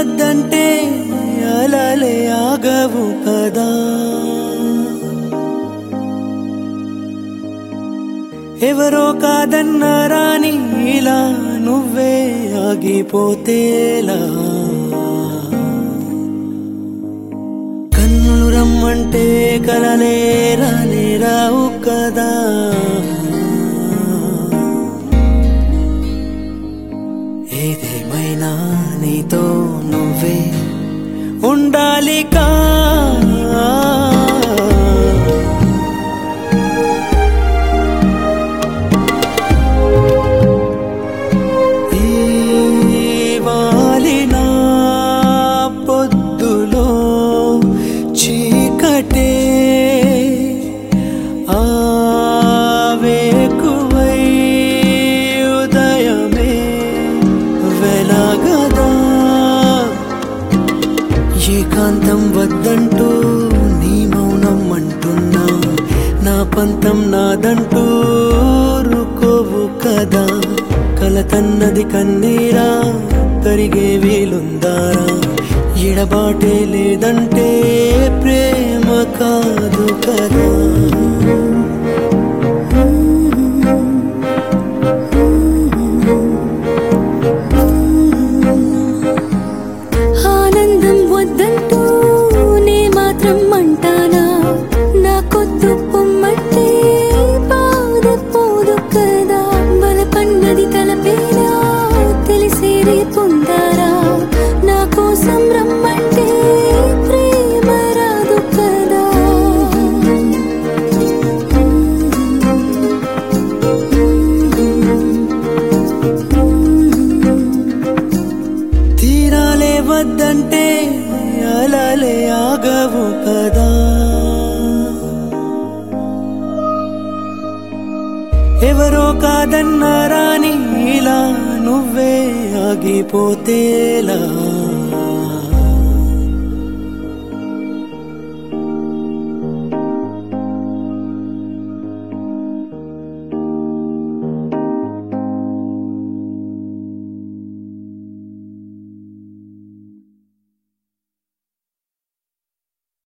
వద్దంటే అలలే ఆగవు కదా ఎవరో కాదన్నారాని ఇలా నువ్వే ఆగిపోతేలా కన్నులు రమ్మంటే కలలే రానే రావు కదా ఏదేమైనా నీతో నువ్వే ఉండాలికా ఈ వాలిన పొద్దులో చీకటే ఆవేకువై ఉదయమే వెలగదా ఏకాంతం వద్దంటూ నీ మౌనం అంటున్నా నా పంతం నాదంటూ రుకోవు కదా కలతన్నది కన్నీరా కరిగే వీలుందారా ఎడబాటే లేదంటే ప్రేమ కాదు కదా ఆనందం వద్దంటూ నే మాత్రం అంటానా నా కొద్దు పొమ్మంటే బాధ పోదు కదా బలపన్నది తలపేరా తెలిసేరే పొందారా నా కోసం రమ్మంటే ప్రేమ రాదు కదా తీరాలే వద్దంటే అలలే ఆగవు కదా ఎవరో కాదన్నారాని ఇలా నువ్వే ఆగిపోతేలా